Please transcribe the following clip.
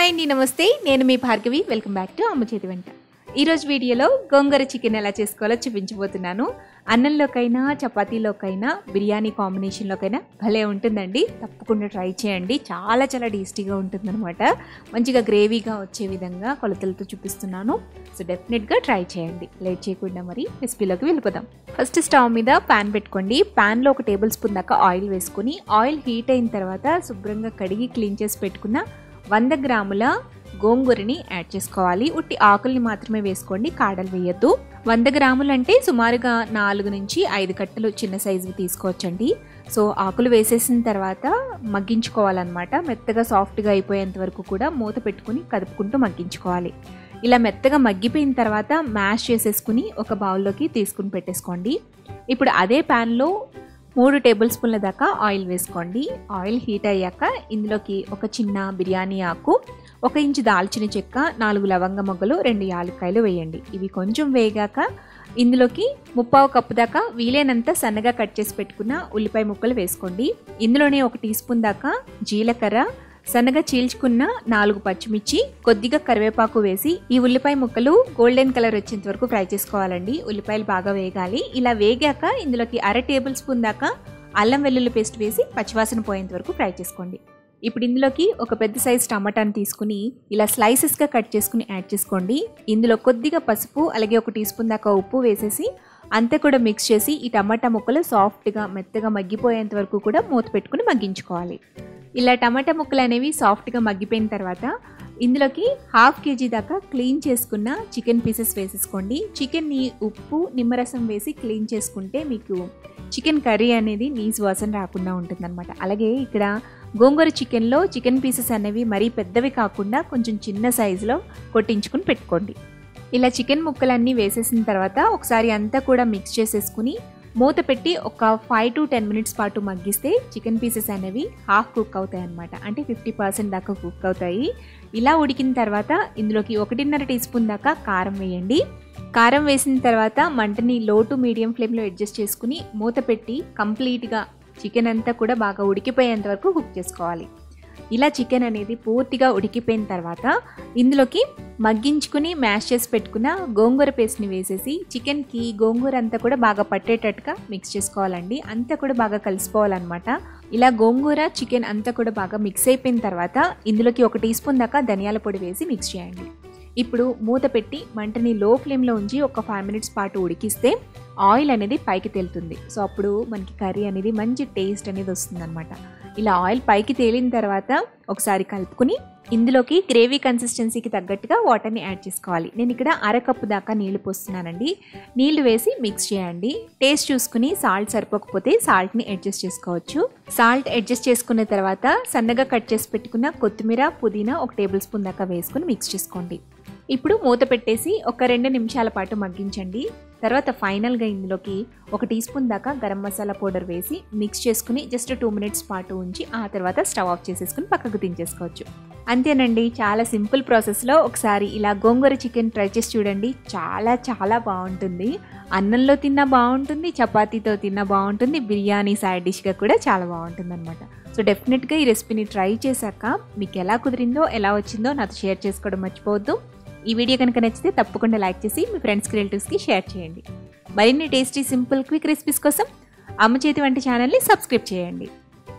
hi అండి నమస్తే నేను మీ భార్గవి వెల్కమ్ బ్యాక్ టు అమ్మ చేతి వెంట ఈరోజు వీడియోలో గోంగూర చికెన్ ఎలా చేసుకోవాలో చూపించబోతున్నాను అన్నంలోకైనా చపాతీలోకైనా బిర్యానీ కాంబినేషన్లోకైనా భలే ఉంటుందండి తప్పకుండా ట్రై చేయండి చాలా చాలా టేస్టీగా ఉంటుందన్నమాట మంచిగా గ్రేవీగా వచ్చే విధంగా కొలతలతో చూపిస్తున్నాను సో డెఫినెట్గా ట్రై చేయండి లేట్ చేయకుండా మరి రెసిపీలోకి వెళ్ళిపోదాం ఫస్ట్ స్టవ్ మీద ప్యాన్ పెట్టుకోండి ప్యాన్లో ఒక టేబుల్ స్పూన్ దాకా ఆయిల్ వేసుకుని ఆయిల్ హీట్ అయిన తర్వాత శుభ్రంగా కడిగి క్లీన్ చేసి పెట్టుకున్న వంద గ్రాముల గోంగూరని యాడ్ చేసుకోవాలి ఉట్టి ఆకుల్ని మాత్రమే వేసుకోండి కాడలు వేయద్దు వంద గ్రాములు అంటే సుమారుగా నాలుగు నుంచి ఐదు కట్టలు చిన్న సైజువి తీసుకోవచ్చండి సో ఆకులు వేసేసిన తర్వాత మగ్గించుకోవాలన్నమాట మెత్తగా సాఫ్ట్గా అయిపోయేంత వరకు కూడా మూత పెట్టుకుని కదుపుకుంటూ మగ్గించుకోవాలి ఇలా మెత్తగా మగ్గిపోయిన తర్వాత మ్యాష్ చేసేసుకుని ఒక బౌల్లోకి తీసుకుని పెట్టేసుకోండి ఇప్పుడు అదే ప్యాన్లో మూడు టేబుల్ స్పూన్ల దాకా ఆయిల్ వేసుకోండి ఆయిల్ హీట్ అయ్యాక ఇందులోకి ఒక చిన్న బిర్యానీ ఆకు ఒక ఇంచు దాల్చిన చెక్క నాలుగు లవంగ మొగ్గలు రెండు యాలక్కాయలు వేయండి ఇవి కొంచెం వేగాక ఇందులోకి ముప్పావు కప్పు దాకా వీలైనంత సన్నగా కట్ చేసి పెట్టుకున్న ఉల్లిపాయ ముక్కలు వేసుకోండి ఇందులోనే ఒక టీ స్పూన్ దాకా జీలకర్ర సన్నగా చీల్చుకున్న నాలుగు పచ్చిమిర్చి కొద్దిగా కరివేపాకు వేసి ఈ ఉల్లిపాయ ముక్కలు గోల్డెన్ కలర్ వచ్చేంత వరకు ఫ్రై చేసుకోవాలండి ఉల్లిపాయలు బాగా వేగాలి ఇలా వేగాక ఇందులోకి అర టేబుల్ స్పూన్ దాకా అల్లం వెల్లుల్లి పేస్ట్ వేసి పచ్చివాసన పోయేంత వరకు ఫ్రై చేసుకోండి ఇప్పుడు ఇందులోకి ఒక పెద్ద సైజ్ టమాటాని తీసుకుని ఇలా స్లైసెస్గా కట్ చేసుకుని యాడ్ చేసుకోండి ఇందులో కొద్దిగా పసుపు అలాగే ఒక టీ స్పూన్ దాకా ఉప్పు వేసేసి అంతా కూడా మిక్స్ చేసి ఈ టమాటా ముక్కలు సాఫ్ట్గా మెత్తగా మగ్గిపోయేంత వరకు కూడా మూత పెట్టుకుని మగ్గించుకోవాలి ఇలా టమాటా ముక్కలు అనేవి సాఫ్ట్గా మగ్గిపోయిన తర్వాత ఇందులోకి హాఫ్ కేజీ దాకా క్లీన్ చేసుకున్న చికెన్ పీసెస్ వేసేసుకోండి చికెన్ని ఉప్పు నిమ్మరసం వేసి క్లీన్ చేసుకుంటే మీకు చికెన్ కర్రీ అనేది నీసు వాసన రాకుండా ఉంటుందన్నమాట అలాగే ఇక్కడ గోంగూర చికెన్లో చికెన్ పీసెస్ అనేవి మరీ పెద్దవి కాకుండా కొంచెం చిన్న సైజులో కొట్టించుకుని పెట్టుకోండి ఇలా చికెన్ ముక్కలన్నీ వేసేసిన తర్వాత ఒకసారి అంతా కూడా మిక్స్ చేసేసుకుని మూత పెట్టి ఒక ఫైవ్ టు టెన్ మినిట్స్ పాటు మగ్గిస్తే చికెన్ పీసెస్ అనేవి హాఫ్ కుక్ అవుతాయి అనమాట అంటే ఫిఫ్టీ పర్సెంట్ దాకా కుక్ అవుతాయి ఇలా ఉడికిన తర్వాత ఇందులోకి ఒకటిన్నర టీ స్పూన్ దాకా కారం వేయండి కారం వేసిన తర్వాత మంటని లో టు మీడియం ఫ్లేమ్లో అడ్జస్ట్ చేసుకుని మూత పెట్టి కంప్లీట్గా చికెన్ అంతా కూడా బాగా ఉడికిపోయేంత వరకు కుక్ చేసుకోవాలి ఇలా చికెన్ అనేది పూర్తిగా ఉడికిపోయిన తర్వాత ఇందులోకి మగ్గించుకుని మ్యాష్ చేసి పెట్టుకున్న గోంగూర పేస్ట్ని వేసేసి చికెన్కి గోంగూర అంతా కూడా బాగా పట్టేటట్టుగా మిక్స్ చేసుకోవాలండి అంతా కూడా బాగా కలిసిపోవాలన్నమాట ఇలా గోంగూర చికెన్ అంతా కూడా బాగా మిక్స్ అయిపోయిన తర్వాత ఇందులోకి ఒక టీ స్పూన్ దాకా ధనియాల పొడి వేసి మిక్స్ చేయండి ఇప్పుడు మూత పెట్టి మంటని లో ఫ్లేమ్లో ఉంచి ఒక ఫైవ్ మినిట్స్ పాటు ఉడికిస్తే ఆయిల్ అనేది పైకి తేలుతుంది సో అప్పుడు మనకి కర్రీ అనేది మంచి టేస్ట్ అనేది వస్తుందన్నమాట ఇలా ఆయిల్ పైకి తేలిన తర్వాత ఒకసారి కలుపుకుని ఇందులోకి గ్రేవీ కన్సిస్టెన్సీకి తగ్గట్టుగా వాటర్ని యాడ్ చేసుకోవాలి నేను ఇక్కడ అరకప్పు దాకా నీళ్లు పోస్తున్నానండి నీళ్లు వేసి మిక్స్ చేయండి టేస్ట్ చూసుకుని సాల్ట్ సరిపోకపోతే సాల్ట్ని అడ్జస్ట్ చేసుకోవచ్చు సాల్ట్ అడ్జస్ట్ చేసుకున్న తర్వాత సన్నగా కట్ చేసి పెట్టుకున్న కొత్తిమీర పుదీనా ఒక టేబుల్ స్పూన్ దాకా వేసుకుని మిక్స్ చేసుకోండి ఇప్పుడు మూత పెట్టేసి ఒక రెండు నిమిషాల పాటు మగ్గించండి తర్వాత ఫైనల్గా ఇందులోకి ఒక టీ స్పూన్ దాకా గరం మసాలా పౌడర్ వేసి మిక్స్ చేసుకుని జస్ట్ టూ మినిట్స్ పాటు ఉంచి ఆ తర్వాత స్టవ్ ఆఫ్ చేసేసుకుని పక్కకు దించేసుకోవచ్చు అంతేనండి చాలా సింపుల్ ప్రాసెస్లో ఒకసారి ఇలా గోంగూర చికెన్ ట్రై చేసి చూడండి చాలా చాలా బాగుంటుంది అన్నంలో తిన్నా బాగుంటుంది చపాతీతో తిన్నా బాగుంటుంది బిర్యానీ సైడ్ డిష్గా కూడా చాలా బాగుంటుంది అనమాట సో డెఫినెట్గా ఈ రెసిపీని ట్రై చేశాక మీకు ఎలా కుదిరిందో ఎలా వచ్చిందో నాతో షేర్ చేసుకోవడం మర్చిపోవద్దు ఈ వీడియో కనుక నచ్చితే తప్పకుండా లైక్ చేసి మీ ఫ్రెండ్స్కి రిలేటివ్స్కి షేర్ చేయండి మరిన్ని టేస్టీ సింపుల్ క్విక్ రెసిపీస్ కోసం అమ్మ చేతి వంట ఛానల్ని సబ్స్క్రైబ్ చేయండి